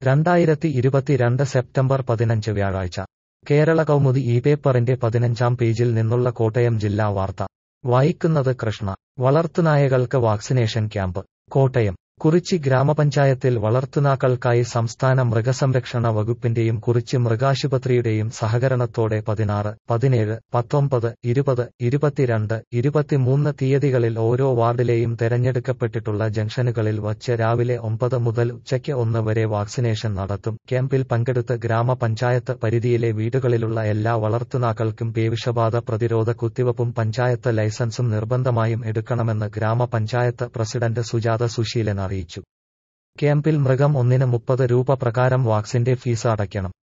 രണ്ടായിരത്തി ഇരുപത്തിരണ്ട് സെപ്റ്റംബർ പതിനഞ്ച് വ്യാഴാഴ്ച കേരള കൗമുദി ഈ പേപ്പറിന്റെ പതിനഞ്ചാം പേജിൽ നിന്നുള്ള കോട്ടയം ജില്ലാ വാർത്ത വായിക്കുന്നത് കൃഷ്ണ വളർത്തുനായകൾക്ക് വാക്സിനേഷൻ ക്യാമ്പ് കോട്ടയം കുറിച്ചി ഗ്രാമപഞ്ചായത്തിൽ വളർത്തുനാക്കൾക്കായി സംസ്ഥാന മൃഗസംരക്ഷണ വകുപ്പിന്റെയും കുറിച്ചി മൃഗാശുപത്രിയുടെയും സഹകരണത്തോടെ പതിനാറ് പതിനേഴ് പത്തൊമ്പത് ഇരുപത് ഇരുപത്തിരണ്ട് ഇരുപത്തിമൂന്ന് തീയതികളിൽ ഓരോ വാർഡിലെയും തെരഞ്ഞെടുക്കപ്പെട്ടിട്ടുള്ള ജംഗ്ഷനുകളിൽ വച്ച് രാവിലെ ഒമ്പത് മുതൽ ഉച്ചയ്ക്ക് ഒന്ന് വരെ വാക്സിനേഷൻ നടത്തും ക്യാമ്പിൽ പങ്കെടുത്ത് ഗ്രാമപഞ്ചായത്ത് പരിധിയിലെ വീടുകളിലുള്ള എല്ലാ വളർത്തുനാക്കൾക്കും പേവിഷബാധ പ്രതിരോധ കുത്തിവയ്പും പഞ്ചായത്ത് ലൈസൻസും നിർബന്ധമായും എടുക്കണമെന്ന് ഗ്രാമപഞ്ചായത്ത് പ്രസിഡന്റ് സുജാത സുശീലൻ അറിയിച്ചു ക്യാമ്പിൽ മൃഗം ഒന്നിന് മുപ്പത് രൂപ പ്രകാരം വാക്സിന്റെ ഫീസ് അടയ്ക്കണം